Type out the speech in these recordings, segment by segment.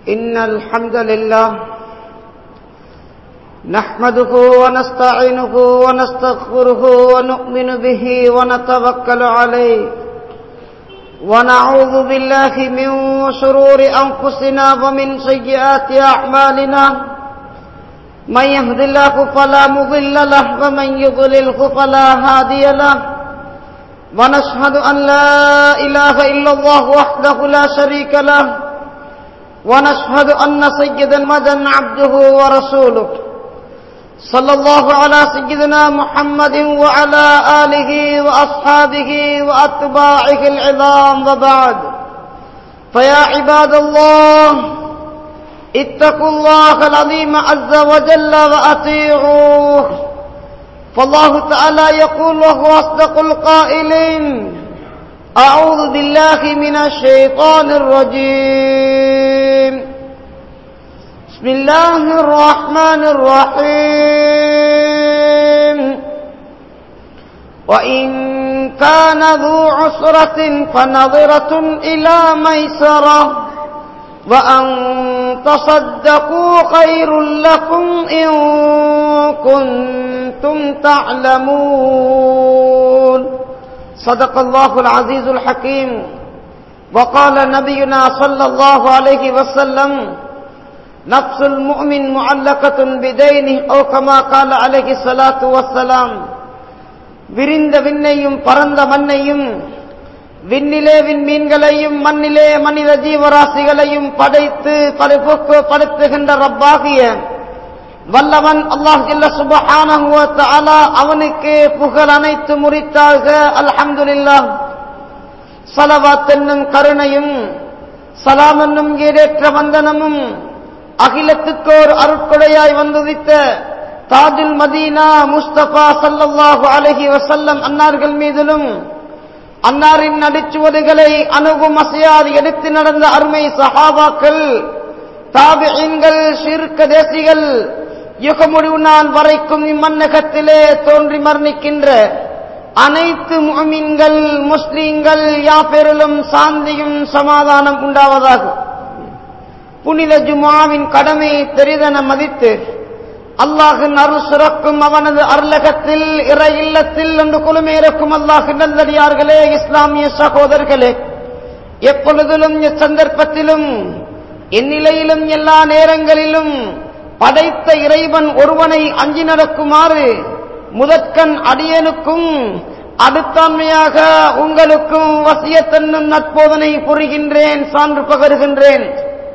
إن الحمد لله نحمده ونستعينه ونستغفره ونؤمن به ونتوكل عليه ونعوذ بالله من شرور أنفسنا ومن سيئات أعمالنا من يهد الله فلا مضل له ومن يضلله فلا هادي له ونشهد أن لا إله إلا الله وحده لا شريك له ونشهد أن سيدا مدى عبده ورسوله صلى الله على سيدنا محمد وعلى آله وأصحابه وأتباعه العظام وبعد فيا عباد الله اتقوا الله العظيم عز وجل وأطيعوه فالله تعالى يقول وهو أصدق القائلين أعوذ بالله من الشيطان الرجيم بسم الله الرحمن الرحيم وإن كان ذو عسرة فنظرة إلى ميسرة وأن تصدقوا خير لكم إن كنتم تعلمون صدق الله العزيز الحكيم وقال نبينا صلى الله عليه وسلم نفس المؤمن معلقة بدينه أو كما قال عليه الصلاة والسلام விரிந்த விண்ணையும் பரந்த மண்ணையும் விண்ணிலே விண்மீன்களையும் மண்ணிலே மனித ஜீவராசிகளையும் படைத்து படைப்புக்கு படுத்துகின்ற ரப்பாகிய வல்லவன் அல்லாஹ் இல்ல சுபஹானஹு தஆலா அவனுக்கு புகழ் அனைத்து முறித்தாக அல்ஹம்துலில்லா ஸலவாத் என்னும் கருணையும் சலாம் என்னும் ஈடேற்ற வந்தனமும் அகிலத்துக்கோர் அருட்கொடையாய் வந்துதித்த தாஜுல் மதீனா முஸ்தபா சல்லல்லாஹு அலஹி வசல்லம் அன்னார்கள் மீதிலும் அன்னாரின் நடிச்சுவதுகளை அணுகும் அசையாது எடுத்து நடந்த அருமை சஹாபாக்கள் தாபியன்கள் ஷிர்க தேசிகள் யுக முடிவு நாள் வரைக்கும் இம்மன்னகத்திலே தோன்றி மரணிக்கின்ற அனைத்து முகமீன்கள் முஸ்லீம்கள் யாப்பெருளும் சாந்தியும் சமாதானம் உண்டாவதாக புனித ஜுமாவின் கடமை பெரிதென மதித்து அல்லாஹின் அருள் சுரக்கும் அவனது அருளகத்தில் இறை இல்லத்தில் என்று குழுமேறக்கும் அல்லாஹ் நல்லடியார்களே இஸ்லாமிய சகோதரர்களே எப்பொழுதிலும் சந்தர்ப்பத்திலும் எந்நிலையிலும் எல்லா நேரங்களிலும் படைத்த இறைவன் ஒருவனை அஞ்சி நடக்குமாறு முதற்கண் அடியனுக்கும் அடுத்தாண்மையாக உங்களுக்கும் வசியத்தன்னும் நட்போதனை புரிகின்றேன் சான்று பகருகின்றேன்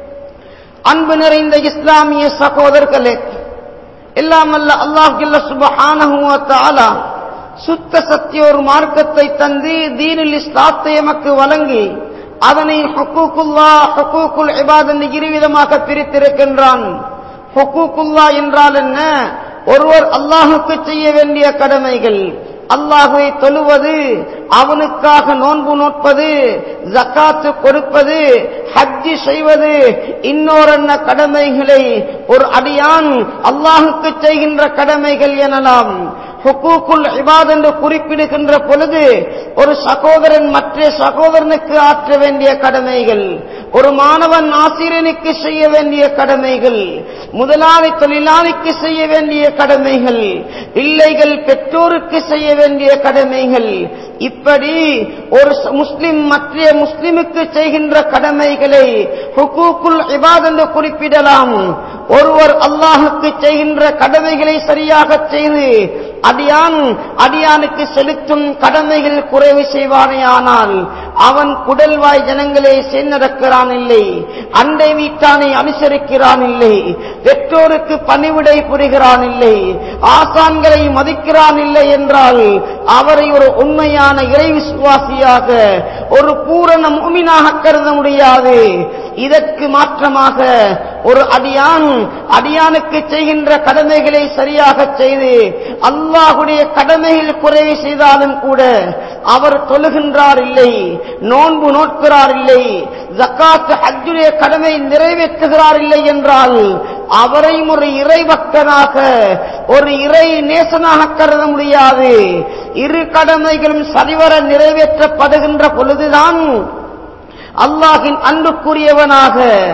அன்பு நிறைந்த இஸ்லாமிய சகோதரர்களே எல்லாம் அல்ல அல்லாஹ் சுபஹானஹுவத்தாலா சுத்த சத்திய ஒரு மார்க்கத்தை தந்து தீனில் இஸ்லாத்தை எமக்கு வழங்கி அதனை ஹொக்கூக்குல்லா ஹொக்கூக்குல் இபாத் இருவிதமாக பிரித்திருக்கின்றான் ஹொக்கூக்குல்லா என்றால் என்ன ஒருவர் அல்லாஹுக்கு செய்ய வேண்டிய கடமைகள் அல்லாஹுவை தொழுவது அவனுக்காக நோன்பு நோட்பது ஜக்காத்து கொடுப்பது ஹஜ்ஜி செய்வது இன்னொரென்ன கடமைகளை ஒரு அடியான் அல்லாஹுக்கு செய்கின்ற கடமைகள் எனலாம் ஹுக்கூக்குல் இபாத் என்று குறிப்பிடுகின்ற பொழுது ஒரு சகோதரன் மற்ற சகோதரனுக்கு ஆற்ற வேண்டிய கடமைகள் ஒரு மாணவன் ஆசிரியனுக்கு செய்ய வேண்டிய கடமைகள் முதலாளி தொழிலாளிக்கு செய்ய வேண்டிய கடமைகள் பிள்ளைகள் பெற்றோருக்கு செய்ய வேண்டிய கடமைகள் இப்படி ஒரு முஸ்லிம் மற்ற முஸ்லிமுக்கு செய்கின்ற கடமைகளை ஹுக்கூக்குல் இபாத் என்று குறிப்பிடலாம் ஒருவர் அல்லாஹுக்கு செய்கின்ற கடமைகளை சரியாக செய்து அடியான் அடியானுக்கு செலுத்தும் கடமைகள் குறைவு செய்வானே ஆனால் அவன் குடல்வாய் ஜனங்களை சேர்நடக்கிறான் இல்லை அண்டை வீட்டானை அனுசரிக்கிறான் இல்லை பெற்றோருக்கு பணிவிடை புரிகிறான் இல்லை ஆசான்களை மதிக்கிறான் இல்லை என்றால் அவரை ஒரு உண்மையான இறை விசுவாசியாக ஒரு பூரண மூமினாக கருத முடியாது இதற்கு மாற்றமாக ஒரு அடியான் அடியானுக்கு செய்கின்ற கடமைகளை சரியாக செய்து அல்லாஹுடைய கடமைகள் குறைவு செய்தாலும் கூட அவர் தொழுகின்றார் இல்லை நோன்பு நோட்கிறார் இல்லை ஜக்காத் ஹஜ்ஜுடைய கடமை நிறைவேற்றுகிறார் இல்லை என்றால் அவரையும் ஒரு இறைபக்தனாக ஒரு இறை நேசனாக கருத முடியாது இரு கடமைகளும் சரிவர நிறைவேற்றப்படுகின்ற பொழுதுதான் அல்லாஹின் அன்புக்குரியவனாக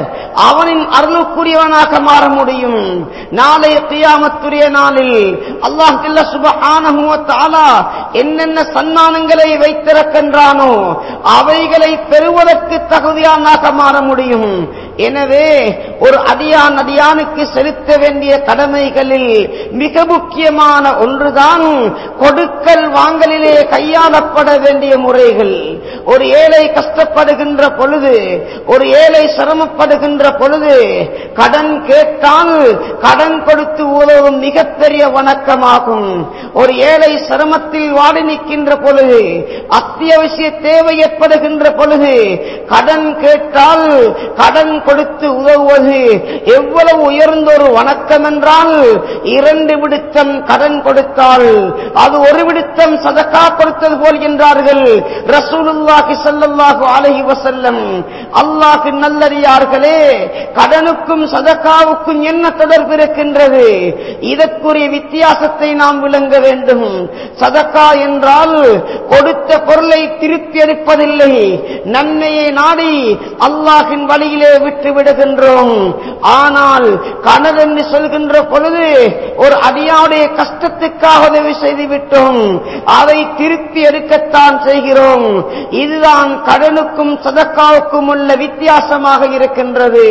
அவனின் அருளுக்குரியவனாக மாற முடியும் நாளைய கியாமத்துடைய நாளில் அல்லாஹ் சுபஹானஹு வ தஆலா என்னென்ன சன்மானங்களை வைத்திருக்கின்றானோ அவைகளை பெறுவதற்கு தகுதியானாக மாற முடியும் எனவே ஒரு அடியான் அடியானுக்கு செலுத்த வேண்டிய கடமைகளில் மிக முக்கியமான ஒன்றுதான் கொடுக்கல் வாங்கலிலே கையாளப்பட வேண்டிய முறைகள் ஒரு ஏழை கஷ்டப்படுகின்ற பொழுது ஒரு ஏழை சிரமப்படுகின்ற பொழுது கடன் கேட்டால் கடன் கொடுத்து உதவும் மிகப்பெரிய வணக்கமாகும் ஒரு ஏழை சிரமத்தில் வாடி நிற்கின்ற பொழுது அத்தியாவசிய தேவை ஏற்படுகின்ற பொழுது கடன் கேட்டால் கடன் கொடுத்து உதவுவது எவ்வளவு உயர்ந்த ஒரு வணக்கம் என்றால் இரண்டு விடுத்தம் கடன் கொடுத்தால் அது ஒரு விடுத்தம் சதக்கா கொடுத்தது போல் என்றார்கள் ரசூலுல்லாஹி ஸல்லல்லாஹு அலைஹி வஸல்லம் அல்லாஹ் நல்லடியார்களே கடனுக்கும் சதக்காவுக்கும் என்ன தொடர்பு இருக்கின்றது இதற்குரிய வித்தியாசத்தை நாம் விளங்க வேண்டும் சதக்கா என்றால் கொடுத்த பொருளை திருப்பி எடுப்பதில்லை நன்மையை நாடி அல்லாஹின் வழியிலே விட்டு விடுகின்றோம் ஆனால் கணர் என்று சொல்கின்ற பொழுது ஒரு அடியாவுடைய கஷ்டத்துக்காக உதவி செய்து விட்டோம் அதை திருப்பி எடுக்கத்தான் செய்கிறோம் இதுதான் கடனுக்கும் சதக்காவுக்கும் உள்ள வித்தியாசமாக இருக்கின்றது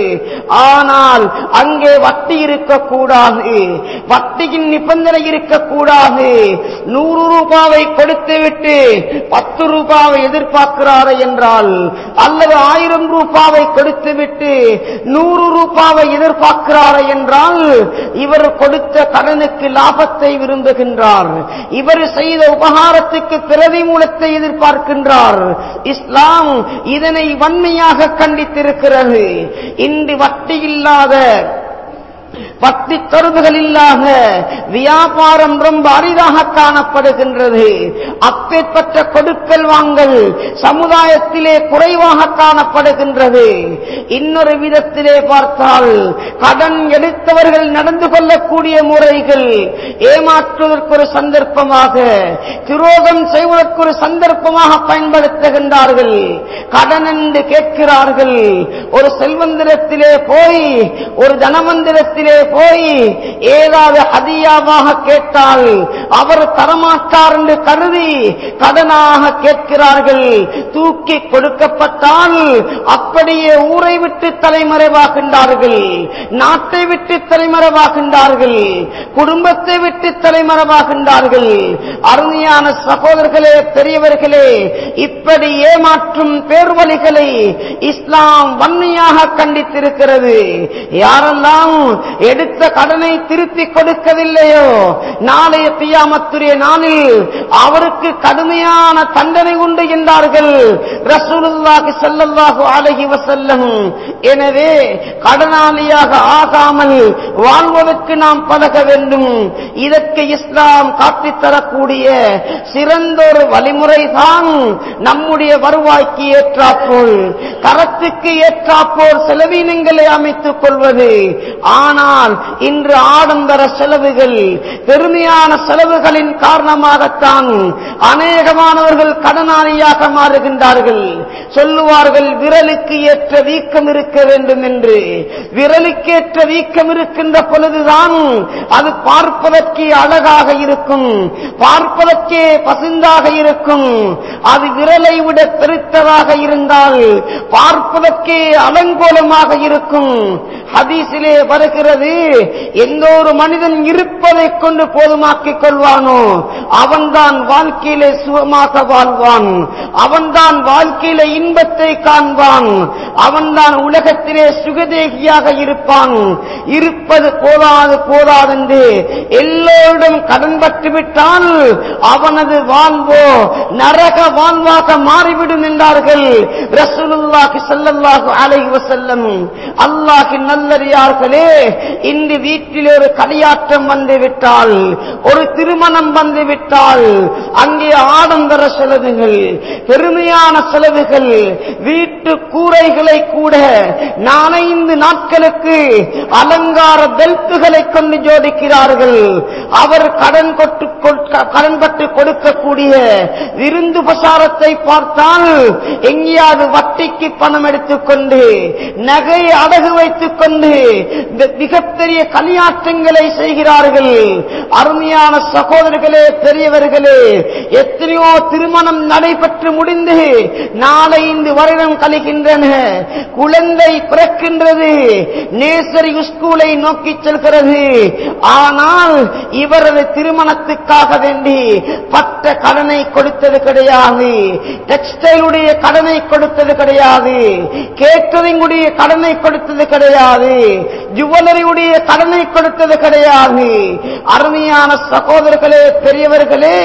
ஆனால் அங்கே வட்டி இருக்கக்கூடாது வட்டியின் நிபந்தனை இருக்கக்கூடாது நூறு ரூபாவை கொடுத்து விட்டு பத்து ரூபாவை எதிர்பார்க்கிறாரே என்றால் அல்லது ஆயிரம் ரூபாவை கொடுத்து விட்டு நூறு ரூபாவை எதிர்பார்க்கிறாரே என்றால் இவர் கொடுத்த கடனுக்கு லாபத்தை விரும்புகின்றார் இவர் செய்த உபகாரத்துக்கு பிரதி மூலத்தை எதிர்பார்க்கின்றார் இஸ்லாம் இதனை வன்மையாக கண்டித்திருக்கிறது இன்று வட்டி இல்லாத பக்தி தொடர்புகள் இல்லாத வியாபாரம் ரொம்ப அரிதாக காணப்படுகின்றது அப்பேற்பட்ட கொடுக்கல் வாங்கல் சமுதாயத்திலே குறைவாக காணப்படுகின்றது இன்னொரு விதத்திலே பார்த்தால் கடன் எடுத்தவர்கள் நடந்து கொள்ளக்கூடிய முறைகள் ஏமாற்றுவதற்கு ஒரு சந்தர்ப்பமாக துரோகம் செய்வதற்கு ஒரு சந்தர்ப்பமாக பயன்படுத்துகின்றார்கள் கடன் என்று கேட்கிறார்கள் ஒரு செல்வந்திரத்திலே போய் ஒரு தனமந்திரத்திலே போய் ஏதாவது ஹதியாவாக கேட்டால் அவர் தரமாட்டார் என்று கருதி கடனாக கேட்கிறார்கள் தூக்கி கொடுக்கப்பட்டால் அப்படியே ஊரை விட்டு தலைமறைவாகின்றார்கள் நாட்டை விட்டு தலைமறைவாகின்றார்கள் குடும்பத்தை விட்டு தலைமறைவாகின்றார்கள் அருமையான சகோதரர்களே பெரியவர்களே இப்படி ஏமாற்றும் பேர்வழிகளை இஸ்லாம் வன்மையாக கண்டித்திருக்கிறது யாரெல்லாம் எடுத்த கடனை திருப்பி கொடுக்கவில்லையோ நாளைய பியாமத்துடைய நாளில் அவருக்கு கடுமையான தண்டனை உண்டு என்றார்கள் ரசூலுல்லாஹி ஸல்லல்லாஹு அலைஹி வஸல்லம் எனவே கடனாளியாக ஆகாமல் வாழ்வதற்கு நாம் பழக வேண்டும் இதற்கு இஸ்லாம் காட்டித் தரக்கூடிய சிறந்த ஒரு வழிமுறைதான் நம்முடைய வருவாய்க்கு ஏற்றாப்போல் தரத்துக்கு ஏற்றாப்போல் செலவினங்களை அமைத்துக் கொள்வது ஆனால் இன்று ஆடம்பர செலவுகள் பெருமையான செலவுகளின் காரணமாகத்தான் அநேகமானவர்கள் கடனாளியாக மாறுகின்றார்கள் சொல்லுவார்கள் விரலுக்கு ஏற்ற வீக்கம் இருக்க வேண்டும் என்று விரலுக்கேற்ற வீக்கம் இருக்கின்ற பொழுதுதான் அது பார்ப்பதற்கே அழகாக இருக்கும் பார்ப்பதற்கே பசுந்தாக இருக்கும் அது விரலை விட பெருத்ததாக இருந்தால் பார்ப்பதற்கே அலங்கோலமாக இருக்கும் ஹதீஸிலே வருகிறது எந்த ஒரு மனிதன் இருப்பதை கொண்டு போதுமாக்கிக் கொள்வானோ அவன்தான் வாழ்க்கையிலே சுகமாக வாழ்வான் அவன்தான் வாழ்க்கையிலே இன்பத்தை காண்பான் அவன்தான் உலகத்திலே சுகதேகியாக இருப்பான் இருப்பது போதாது போதாதென்று எல்லோரிடம் கடன் பட்டுவிட்டால் அவனது வாழ்வோ நரக வாழ்வாக மாறிவிடும் என்றார்கள் ரசூலுல்லாஹி ஸல்லல்லாஹு அலைஹி வஸல்லம் அல்லாஹ்வின் நல்லடியார்களே இன்று வீட்டில் ஒரு களியாட்டம் வந்து விட்டால் ஒரு திருமணம் வந்து விட்டால் அங்கே ஆடம்பர செலவுகள் பெருமையான செலவுகள் வீட்டு கூரைகளை கூட நாலைந்து நாட்களுக்கு அலங்கார பெல்ட்டுகளை கொண்டு ஜோடிக்கிறார்கள் அவர் கடன் கொட்டு கொ- கடன் பட்டு கொடுக்கக்கூடிய விருந்து பிரசாரத்தை பார்த்தால் எங்கேயாவது வட்டிக்கு பணம் எடுத்துக்கொண்டு நகை அடகு வைத்துக் கொண்டு இந்த மிகப்பெரிய களியாட்டங்களை செய்கிறார்கள் அருமையான சகோதரர்களே பெரியவர்களே எத்தனையோ திருமணம் நடைபெற்று முடிந்து நாலைந்து வருடம் கழிக்கின்றன குழந்தை பிறக்கின்றது நேசரி ஸ்கூலை நோக்கி செல்கிறது ஆனால் இவரது திருமணத்துக்காக வேண்டி பட்ட கடனை கொடுத்தது கிடையாது டெக்ஸ்டைலுடைய கடனை கொடுத்தது கிடையாது கேட்டரிங்குடைய கடனை கொடுத்தது கிடையாது ஜுவல்லரியுடைய கடனை கொடுத்தது கிடையாது அருமையான சகோதரர்களே பெரியவர்களே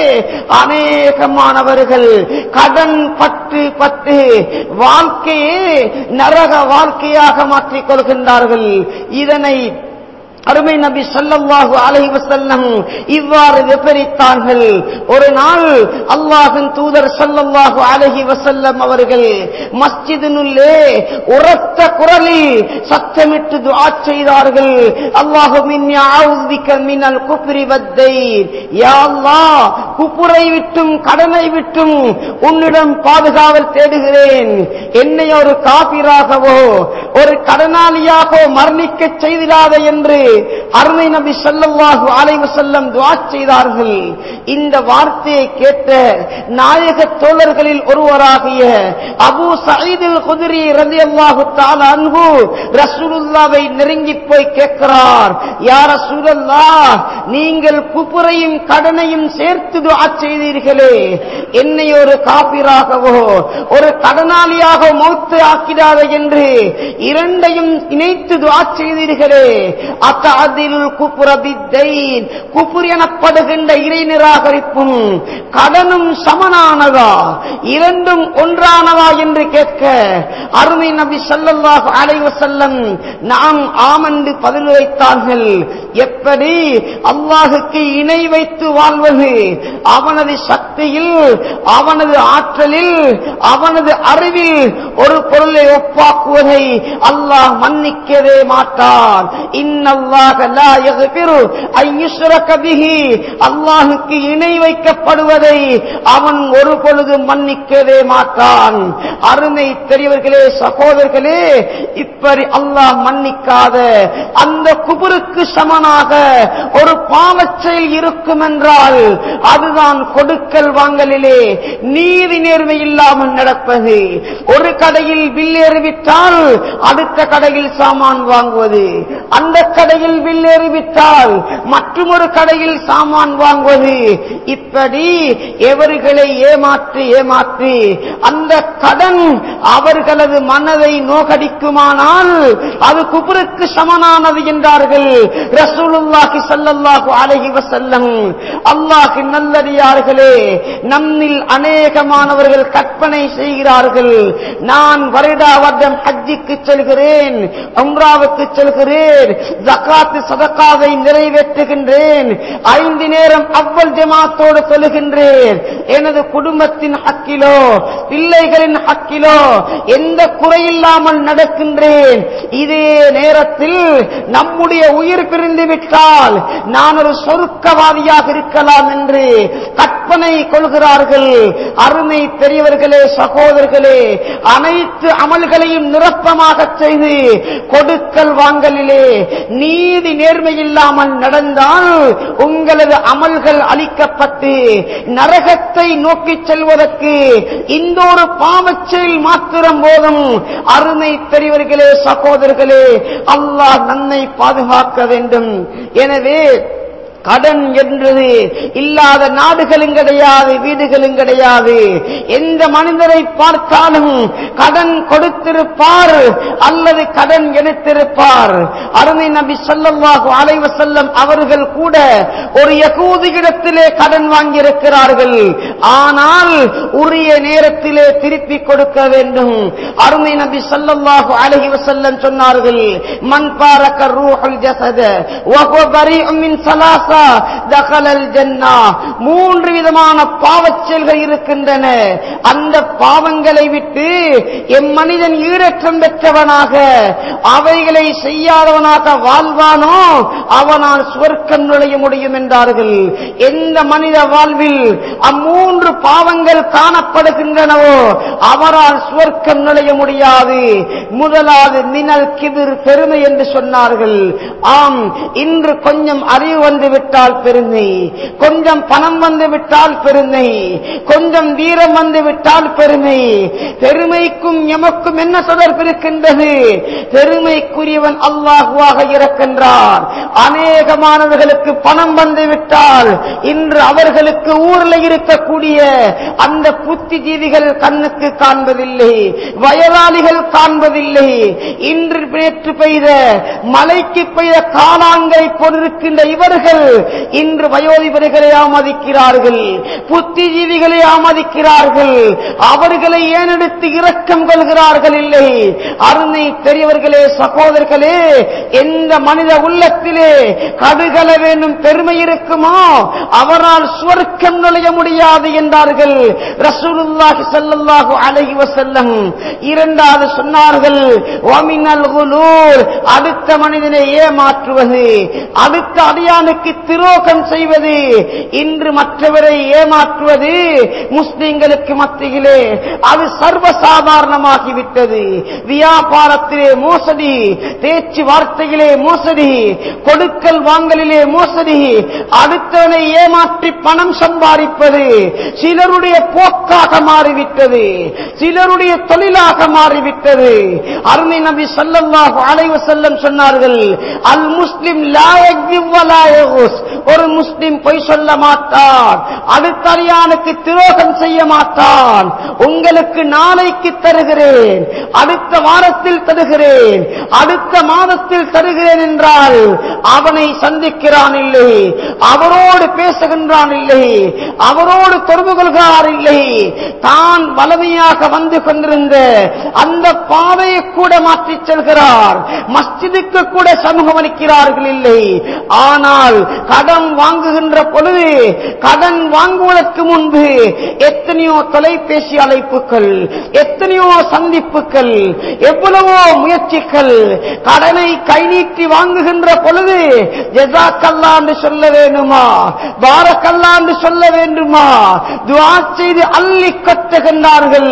அநேகமானவர்கள் கடன் பட்டு பட்டு வாழ்க்கையே நரக வாழ்க்கையாக மாற்றிக் கொள்கின்றார்கள் இதனை அருமை நபி ஸல்லல்லாஹு அலைஹி வஸல்லம் இவ்வாறு விபரித்தார்கள் ஒரு நாள் அல்லாஹ்வின் தூதர் ஸல்லல்லாஹு அலைஹி வஸல்லம் அவர்கள் மஸ்ஜிதினுள்ளே உரத்த குரலில் சத்தமிட்டு துஆ செய்தார்கள் அல்லாஹும் இன்னி அஊது பிக மினல் குஃப்ரி வத்தைர் யா அல்லாஹ் குஃபுரை விட்டும் கடனை விட்டும் உன்னிடம் பாதுகாவல் தேடுகிறேன் என்னை ஒரு காபிராகவோ ஒரு கடனாளியாகவோ மரணிக்க செய்திடாத என்று அருமை நபி ஸல்லல்லாஹு அலைஹி வஸல்லம் துஆ செய்தார்கள் இந்த வார்த்தையை கேட்ட நாயக தோழர்களில் ஒருவராகிய அபூ சயீதுல் குத்ரி ரலியல்லாஹு தஆலா அன்ஹு ரசூலுல்லாவை நெருங்கி போய் கேட்கிறார் யா ரசூலல்லாஹ் நீங்கள் குபுரையும் கடனையும் சேர்த்து துஆ செய்தீர்களே என்னை ஒரு காபிராகவோ ஒரு கடனாளியாக மௌத்து ஆக்கிடாத என்று இரண்டையும் இணைத்து துஆ செய்தீர்களே அத்தஅதிலுல் குப்ர பித்தைன் குப்ர் எனப்படுகின்ற இறை நிராகரிப்பும் கடனும் சமனானதா இரண்டும் ஒன்றானதா என்று கேட்க அருமை நபி ஸல்லல்லாஹு அலைஹி வஸல்லம் நாம் ஆமண்டு பதில் வைத்தார்கள் எப்படி அல்லாஹுக்கு இணை வைத்து வாழ்வது அவனது சக்தியில் அவனது ஆற்றலில் அவனது அறிவில் ஒரு பொருளை ஒப்பாக்குவதை அல்லாஹ் மன்னிக்கவே மாட்டான் இன்னல்லாஹ லா யக்ஃபிரு அன் யுஷ்ரக பிஹி அல்லாஹுக்கு இணை வைக்கப்படுவதை அவன் ஒரு பொழுது மன்னிக்கவே மாட்டான் அருமை பெரியவர்களே சகோதரர்களே இப்படி அல்லாஹ் மன்னிக்காத அந்த குபுருக்கு சமனாக ஒரு பாவச் செயல் இருக்கும் என்றால் அதுதான் கொடுக்கல் வாங்கலிலே நீதி நேர்மை இல்லாமல் நடப்பது ஒரு கடையில் பில் ஏறிவிட்டால் அடுத்த கடையில் சாமான் வாங்குவது அந்த கடையில் பில் ஏறிவிட்டால் மற்றொரு கடையில் சாமான் வாங்குவது இப்படி எவர்களை ஏமாற்றி ஏமாற்றி அந்த கடன் அவர்களது மனதை நோகடிக்குமானால் அது குபருக்கு சமனானது என்றார்கள் ரசூலுல்லாஹி ஸல்லல்லாஹு அலைஹி வஸல்லம் அல்லாஹ் நல்லடியார்களே நம்மில் அநேகமானவர்கள் கற்பனை செய்கிறார்கள் நான் வருடா வருடம் ஹஜ்ஜிக்கு செல்கிறேன் உம்ராவுக்கு செல்கிறேன் ஜகாத்து சதகாவை நிறைவேற்றுகின்றேன் ஐந்து நேரம் அவ்வல் ஜமாத்தோடு சொல்லுகின்றேன் எனது குடும்பத்தின் ஹக்கிலோ பிள்ளைகளின் ஹக்கிலோ எந்த குறையில்லாமல் நடக்கின்றேன் இதே நேரத்தில் நம்முடைய உயிர் பிரிந்து விட்டால் நான் ஒரு சொருக்கவாதியாக இருக்கலாம் என்று கற்பனை கொள்கிறார்கள் அருமை பெரியவர்களே சகோதரர்களே அனைத்து அமல்களையும் நிரப்பமாக செய்து கொடுக்கல் வாங்கலிலே நீதி நேர்மை இல்லாமல் நடந்தால் உங்களது அமல்கள் அளிக்கப்பட்டு நரகத்தை நோக்கி செல்வதற்கு இந்த ஒரு பாவச் செயல் மாத்திரம் போதும் அருமை பெரியவர்களே சகோதரர்களே அல்லாஹ் நன்னை பாதுகாக்க வேண்டும் எனவே கடன் என்றது இல்லாத நாடுகளும் கிடையாது வீடுகளும் கிடையாது எந்த மனிதரை பார்த்தாலும் கடன் கொடுத்திருப்பார் அல்லது கடன் எடுத்திருப்பார் அருமை நபி ஸல்லல்லாஹு அலைஹி வஸல்லம் அவர்கள் கூட ஒரு யகூதியிடத்திலே கடன் வாங்கியிருக்கிறார்கள் ஆனால் உரிய நேரத்திலே திருப்பி கொடுக்க வேண்டும் அருமை நபி ஸல்லல்லாஹு அலைஹி வஸல்லம் சொன்னார்கள் மன் பாரக ரூஹுல் ஜஸத வஹுவ பரீஉம் மின் ஸலாஸா தகலல் ஜன்னா மூன்று விதமான பாவச் செயல்கள் இருக்கின்றன அந்த பாவங்களை விட்டு எம்மனிதன் ஈரற்றம் பெற்றவனாக அவைகளை செய்யாதவனாக வாழ்வானோ அவனால் சுவர்க்கம் நுழைய முடியும் என்றார்கள் எந்த மனித வாழ்வில் அம்மூன்று பாவங்கள் காணப்படுகின்றனவோ அவரால் சுவர்க்கம் நுழைய முடியாது முதலாவது மினல் கிபிர் பெருமை என்று சொன்னார்கள் ஆம் இன்று கொஞ்சம் அறிவு வந்து விட்டால் பெருமை கொஞ்சம் பணம் வந்து விட்டால் பெருமை கொஞ்சம் வீரம் வந்து விட்டால் பெருமை பெருமைக்கும் எமக்கும் என்ன தொடர்பு இருக்கின்றது பெருமைக்குரியவன் அல்லாஹுவாக இருக்கின்றார் அநேகமானவர்களுக்கு பணம் வந்து விட்டால் இன்று அவர்களுக்கு ஊரில் இருக்கக்கூடிய அந்த புத்திஜீவிகள் கண்ணுக்கு காண்பதில்லை வயதாளிகள் காண்பதில்லை இன்று நேற்று பெய்த மலைக்கு பெய்த காலாங்கை போலிருக்கின்ற இவர்கள் இன்று வயோதிபர்களை ஆமதிக்கிறார்கள் புத்திஜீவிகளை ஆமதிக்கிறார்கள் அவர்களை ஏனெடுத்து இரக்கம் கொள்கிறார்கள் இல்லை அருமை பெரியவர்களே சகோதரர்களே எந்த மனித உள்ளத்திலே கடுகள வேண்டும் பெருமை இருக்குமோ அவரால் சுவர்க்கம் நுழைய முடியாது என்றார்கள் ரசூலுல்லாஹி ஸல்லல்லாஹு அலைஹி வஸல்லம் இரண்டாவது சொன்னார்கள் வமினல் குலூர் அடுத்த மனிதனை ஏமாற்றுவது அடுத்த அடியானுக்கு துரோகம் செய்வது இன்று மற்றவரை ஏமாற்றுவது முஸ்லிம்களுக்கு மத்தியிலே அது சர்வசாதாரணமாகிவிட்டது வியாபாரத்திலே மோசடி பேச்சு வார்த்தையிலே மோசடி கொடுக்கல் வாங்கலிலே மோசடி அடுத்தவனை ஏமாற்றி பணம் சம்பாதிப்பது சிலருடைய போக்காக மாறிவிட்டது சிலருடைய தொழிலாக மாறிவிட்டது அருமை நபி ஸல்லல்லாஹு அலைஹி வஸல்லம் சொன்னார்கள் அல் முஸ்லிம் லா யக்திப் வலா யகுஸ் ஒரு முஸ்லிம் பொய் சொல்ல மாட்டான் அடுத்த அடியானுக்கு துரோகம் செய்ய மாட்டான் உங்களுக்கு நாளைக்கு தருகிறேன் அடுத்த வாரத்தில் தருகிறேன் அடுத்த மாதத்தில் தருகிறேன் என்றால் அவனை சந்திக்கிறான் இல்லை அவரோடு பேசுகின்றான் இல்லை அவரோடு தொடர்பு கொள்கிறார் இல்லை தான் வலிமையாக வந்து கொண்டிருந்த அந்த பாதையை கூட மாற்றிச் செல்கிறார் மஸ்ஜிதுக்கு கூட சமூகம் அளிக்கிறார்கள் இல்லை ஆனால் கடன் வாங்குகின்ற பொழுது கடன் வாங்குவதற்கு முன்பு எத்தனையோ தொலைபேசி அழைப்புகள் எத்தனையோ சந்திப்புகள் எவ்வளவோ முயற்சிகள் கடனை கை நீட்டி வாங்குகின்ற பொழுது ஜெசாக்கல்லா என்று சொல்ல வேண்டுமா பாரக்கல்லா என்று சொல்ல வேண்டுமா துவா செய்து அள்ளி கட்டுகின்றார்கள்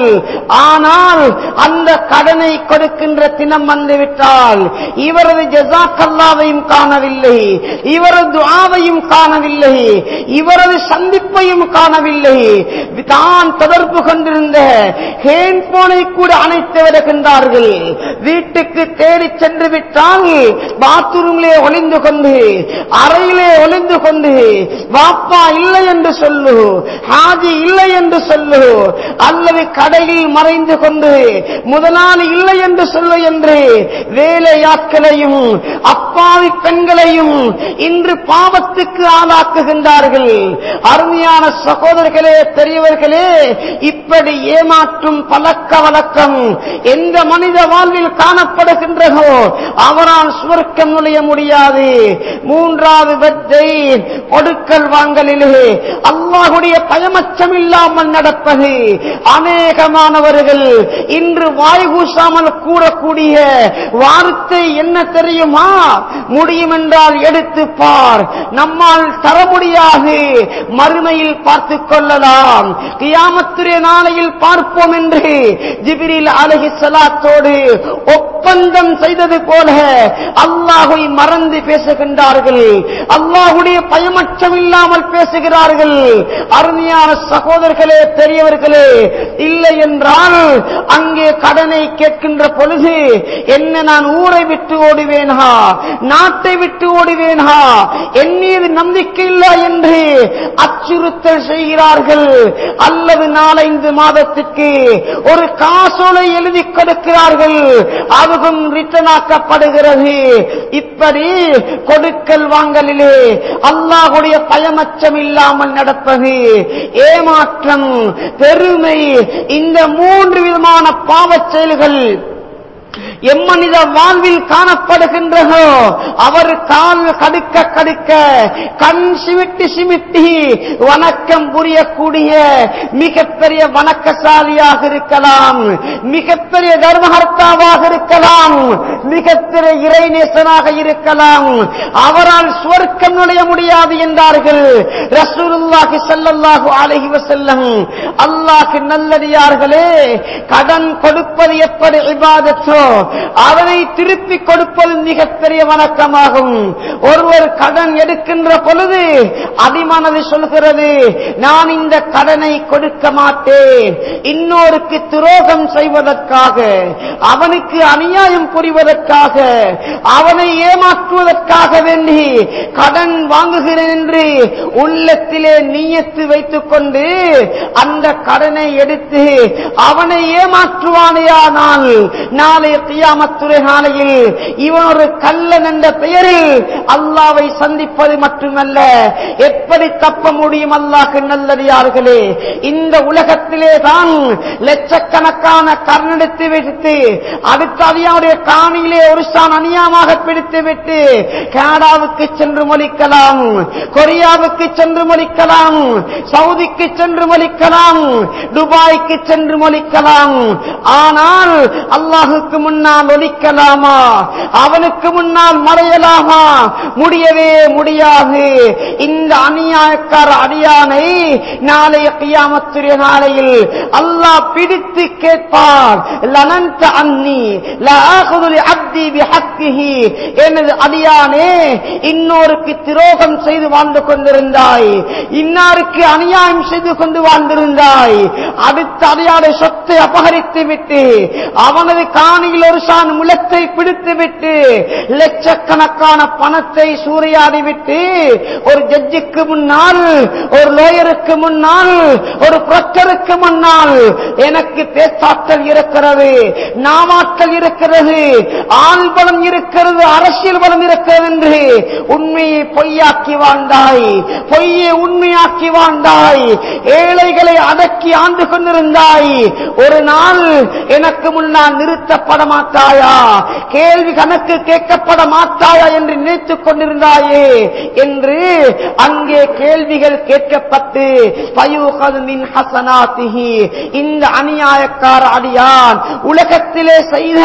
ஆனால் அந்த கடனை கொடுக்கின்ற தினம் வந்துவிட்டால் இவரது ஜெசாக்கல்லாவையும் காணவில்லை இவரது துஆவையும் காணவில்லை இவரது சந்திப்பையும் காணவில்லை தான் தொடர்பு கொண்டிருந்த ஹேண்ட்போனை கூட அணைத்து வருகின்றார்கள் வீட்டுக்கு தேடி சென்று விட்டால் பாத்ரூமிலே ஒளிந்து கொண்டு அறையிலே ஒளிந்து கொண்டு வாப்பா இல்லை என்று சொல்லு ஹாஜி இல்லை என்று சொல்லு அல்லது கடையில் மறைந்து கொண்டு முதலாளி இல்லை என்று சொல்லு என்று வேலையாட்களையும் அப்பாவி பெண்களையும் இன்று பாவத்துக்கு ஆளாக்குகின்றார்கள் அருமையான சகோதரர்களே பெரியவர்களே இப்படி ஏமாற்றும் பழக்க வழக்கம் எந்த மனித வாழ்வில் காணப்படுகின்றதோ அவரால் சுவர்க்கம் நுழைய முடியாது மூன்றாவது வெத்தை கொடுக்கல் வாங்கலிலே அல்லாஹுடைய பயமச்சம் இல்லாமல் நடப்பது அநேகமானவர்கள் இன்று வாய் கூசாமல் கூறக்கூடிய வார்த்தை என்ன தெரியுமா முடியும் என்றால் எடுத்து பார் நம்மால் தர முடியாது மறுமையில் பார்த்துக் கொள்ளலாம் கியாமத்துடைய நாளையில் பார்ப்போம் என்று ஜிபிரில் அலஹி சலாத்தோடு ஒப்பந்தம் செய்தது போல அல்லாஹை மறந்து பேசுகின்றார்கள் அல்லாஹுடைய பயமற்றம் இல்லாமல் பேசுகிறார்கள் அருமையான சகோதரர்களே பெரியவர்களே இல்லை என்றால் அங்கே கடனை கேட்கின்ற பொழுது என்ன நான் ஊரை விட்டு ஓடுவேனா நாட்டை விட்டு ஓடுவேனா என் மீது நம்பிக்கை இல்லை என்று அச்சுறுத்தல் செய்கிறார்கள் அல்லது நாலைந்து மாதத்துக்கு ஒரு காசோலை எழுதி கொடுக்கிறார்கள் அதுவும் ரிட்டர்ன் ஆக்கப்படுகிறது இப்படி கொடுக்கல் வாங்கலிலே அல்லாஹுடைய பயமச்சம் இல்லாமல் நடப்பது ஏமாற்றம் பெருமை இந்த மூன்று விதமான பாவச் செயல்கள் எம்மனித வாழ்வில் காணப்படுகின்றதோ அவர் கால் கடுக்க கடுக்க கண் சிமிட்டி சிமிட்டி வணக்கம் புரியக்கூடிய மிகப்பெரிய வணக்கசாலியாக இருக்கலாம் மிகப்பெரிய தர்மகர்த்தாவாக இருக்கலாம் மிகப்பெரிய இறைநேசனாக இருக்கலாம் அவரால் சுவர்க்கம் நுழைய முடியாது என்றார்கள் ரசூலுல்லாஹி ஸல்லல்லாஹு அலைஹி வஸல்லம் அல்லாஹ் நல்லடியார்களே கடன் கொடுப்பது எப்படி இபாதத்தோ அதனை திருப்பி கொடுப்பது மிகப்பெரிய வணக்கமாகும் ஒருவர் கடன் எடுக்கின்ற பொழுது அடிமனது சொல்கிறது நான் இந்த கடனை கொடுக்க மாட்டேன் இன்னொருக்கு துரோகம் செய்வதற்காக அவனுக்கு அநியாயம் புரிவதற்காக அவனை ஏமாற்றுவதற்காக வேண்டி கடன் வாங்குகிறேன் என்று உள்ளத்திலே நீயத்து வைத்துக் கொண்டு அந்த கடனை எடுத்து அவனை ஏமாற்றுவானேயானால் நாளைய கியாமத்துறை நாளையில் இவன் ஒரு கல்லன் என்ற பெயரில் அல்லாவை சந்திப்பது மட்டுமல்ல எப்படி தப்ப முடியும் அல்லாஹ் நல்லடியார்களே இந்த உலகத்திலே தான் லட்சக்கணக்கான கர்ணெடுத்து வைத்து அடுத்த அதிகாவுடைய காணியிலே ஒரு சான் அநியாயமாக பிடித்து விட்டு கனடாவுக்கு சென்று மொழிக்கலாம் கொரியாவுக்கு சென்று மொழிக்கலாம் சவுதிக்கு சென்று மொழிக்கலாம் துபாய்க்கு சென்று மொழிக்கலாம் ஆனால் அல்லாஹுக்கு முன்னால் ஒலிக்கலாமா அவனுக்கு முன்னால் மறையலாமா முடியவே முடியாது இந்த அநியாயக்கார அடியானை நாளைய கியாமத்துடைய நாளையில் அல்லாஹ் பிடித்து கேட்பார் லனந்த அன்னி லஆகுது அப்தி பிஹக்கிஹி எனது அடியானே இன்னொருக்கு துரோகம் செய்து வாழ்ந்து கொண்டிருந்தாய் இன்னாருக்கு அநியாயம் செய்து கொண்டு வாழ்ந்திருந்தாய் அடுத்த அடியானை சொத்தை அபகரித்து விட்டு அவனது காணியில் ஒரு சான் முளத்தை பிடித்து விட்டு லட்சக்கணக்கான பணத்தை சூறையாடி விட்டு ஒரு ஜட்ஜுக்கு முன்னால் ஒரு லோயருக்கு முன்னால் ஒரு புரொக்டருக்கு முன்னால் எனக்கு பேச்சாற்றல் இருக்கிறது நாமாற்றல் இருக்கிறது ஆள் பலம் இருக்கிறது அரசியல் பலம் இருக்கிறது என்று உண்மையை பொய்யாக்கி வாழ்ந்தாய் பொய்யை உண்மையாக்கி வாழ்ந்தாய் ஏழைகளை அடக்கி ஆண்டு கொண்டிருந்தாய் ஒரு நாள் எனக்கு முன்னால் நிறுத்தப்பட மாட்டாயா கேள்வி கணக்கு கேட்கப்பட மாட்டாயா என்று நினைத்துக் கொண்டிருந்தாயே என்று அங்கே கேள்விகள் கேட்கப்பட்டு பயூகது மின் ஹசனாத்திஹி இந்த அநியாயக்கார அடியான் உலகத்திலே செய்த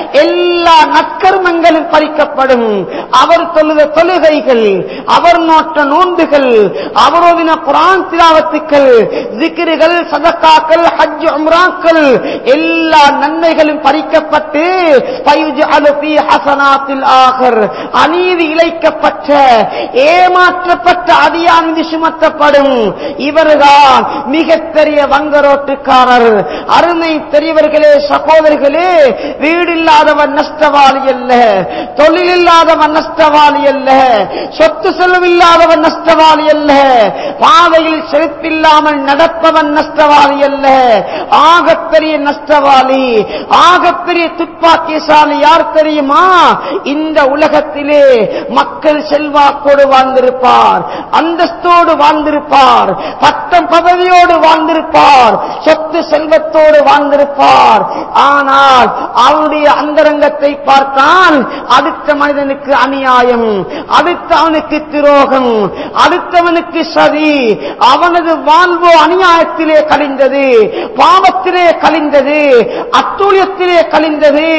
எல்லா நற்கர்மங்களும் பறிக்கப்படும் அவர் தொழுத தொழுகைகள் அவர் நோட்ட நோன்புகள் அவரோதின குரான் திலாவத்துக்கள் ஜிக்கிர்கள் சதக்காக்கள் ஹஜ் உம்ராக்கள் எல்லா நன்மைகளும் பறிக்கப்பட்டு பயுஜஅலு ஃபீ ஹஸனாத்தில் ஆகர் அநீதி இழைக்கப்பட்ட ஏமாற்றப்பட்ட அடியான் மீது சுமத்தப்படும் இவர்தான் மிகப்பெரிய வங்கரோட்டுக்காரர் அருமை பெரியவர்களே சகோதரர்களே வீடு இல்லாதவன் நஷ்டவாளி அல்ல தொழில் இல்லாதவன் நஷ்டவாளி அல்ல சொத்து செலவில்லாதவன் நஷ்டவாளி அல்ல பாதையில் செழிப்பில்லாமல் நடப்பவன் நஷ்டவாளி அல்ல ஆகப்பெரிய நஷ்டவாளி ஆகப்பெரிய துப்பாக்கியசாலி யார் தெரியுமா இந்த உலகத்திலே மக்கள் செல்வாக்கோடு வாழ்ந்திருப்பார் அந்தஸ்தோடு வாழ்ந்திருப்பார் பட்டம் பதவியோடு வாழ்ந்திருப்பார் சொத்து செல்வத்தோடு வாழ்ந்திருப்பார் ஆனால் அவனுடைய அந்தரங்கத்தை பார்த்தால் அடுத்த மனிதனுக்கு அநியாயம் அடுத்த அவனுக்கு துரோகம் அடுத்தவனுக்கு சதி அவனது வாழ்வோ அநியாயத்திலே கழிந்தது பாவத்திலே கழிந்தது அத்தூழியத்திலே கழிந்தது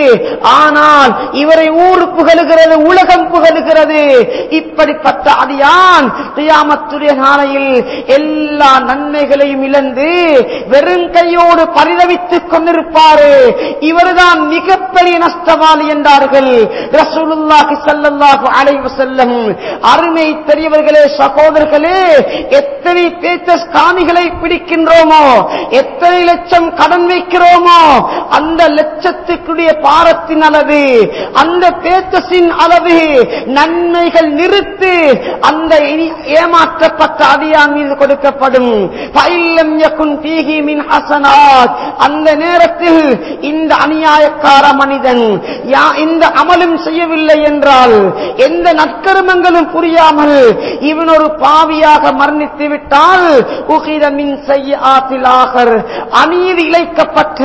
ஆனால் இவரை ஊர் புகழுகிறது உலகம் புகழுகிறது இப்படிப்பட்ட அடியான் தியாமத்துடைய நாளையில் எல்லா நன்மைகளையும் இழந்து வெறும் கையோடு பரிதவித்துக் கொண்டிருப்பாரு இவர்தான் மிகப்பெரிய நஷ்டவாளி என்றார்கள் ரசூலுல்லாஹி ஸல்லல்லாஹு ஸல்லல்லாஹு அலைஹி வஸல்லம் அருமை பெரியவர்களே சகோதரர்களே எத்தனை பேச்சஸ் காணிகளை பிடிக்கின்றோமோ எத்தனை லட்சம் கடன் வைக்கிறோமோ அந்த லட்சத்துக்குடைய பாரத்தின் அளவு அந்த பேச்சஸின் அளவு நன்மைகள் நிறுத்து அந்த இனி- ஏமாற்றப்பட்ட அடியான் மீது கொடுக்கப்படும் ஃபைல்லம் யகுன் ஃபீஹி மின் ஹஸனாத் அந்த நேரத்தில் இந்த அநியாயக்கார மனிதன் யா- இந்த அமலும் செய்யவில்லை என்றால் எந்த நற்கருமங்களும் புரியாமல் இவன் ஒரு பாவியாக மரணித்து விட்டால் உகித மின் செய்யாத்தில் ஆகர் அநீதி இழைக்கப்பட்ட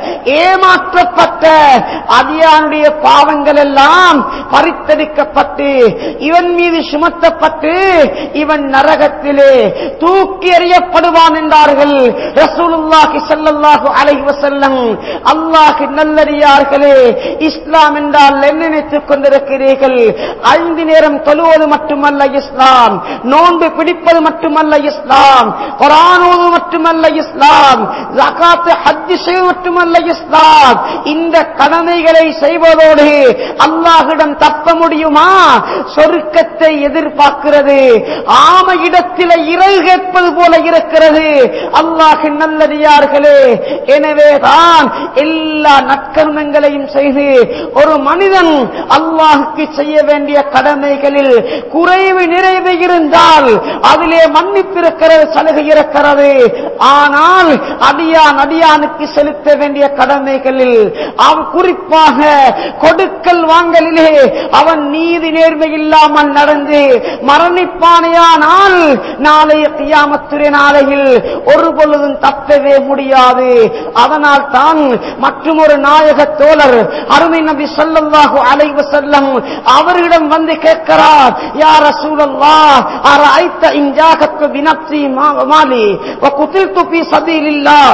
ஏமாற்றப்பட்ட அடியானுடைய பாவங்கள் எல்லாம் பறித்தெடுக்கப்பட்டு இவன் மீது சுமத்தப்பட்டு இவன் நரகத்திலே தூக்கி எறியப்படுவான் என்றார்கள் ரசூலுல்லாஹி ஸல்லல்லாஹு அலைஹி வஸல்லம் அல்லாஹ் நல்லடியார்களே இஸ்லாம் என்றால் என்ன நினைத்துக் கொண்டிருக்கிறீர்கள் ஐந்து நேரம் தொழுவது மட்டுமல்ல இஸ்லாம் நோன்பு பிடிப்பது மட்டுமல்ல இஸ்லாம் குர்ஆன் ஓதுவது மட்டுமல்ல இஸ்லாம் ஜகாத் ஹஜ் செய்வது மட்டுமல்ல இஸ்லாம் இந்த கடமைகளை செய்வதோடு அல்லாஹ்விடம் தப்ப முடியுமா சொர்க்கத்தை எதிர்பார்க்கிறது ஆம இடத்தில இறை கேட்பது போல இருக்கிறது அல்லாஹ் நல்லடியார்களே எனவேதான் எல்லா நற்கர்மங்களையும் செய்து ஒரு மனிதன் அல்லாஹுக்கு செய்ய வேண்டிய கடமைகளில் குறைவு நிறைவு இருந்தால் அதிலே மன்னிப்பு இருக்கிறது சலுகை இருக்கிறது ஆனால் அடியான் அடியானுக்கு செலுத்த வேண்டிய கடமைகளில் அவன் குறிப்பாக கொடுக்கல் வாங்கலிலே அவன் நீதி நேர்மை இல்லாமல் நடந்து மரணிப்பானையானால் நாளைய கியாமத்துறை நாளையில் ஒரு பொழுதும் தப்பவே முடியாது அதனால் தான் மற்றும் ஒரு நாயக தோழர் அருமை நபி ஸல்லல்லாஹு அலைஹி வஸல்லம் அவரிடம் வந்து கேட்கிறார் யா ரசூலல்லாஹ் அரைத்த இன்ஜாகத்து பினப்சி மாலி وقتلت في سبيل الله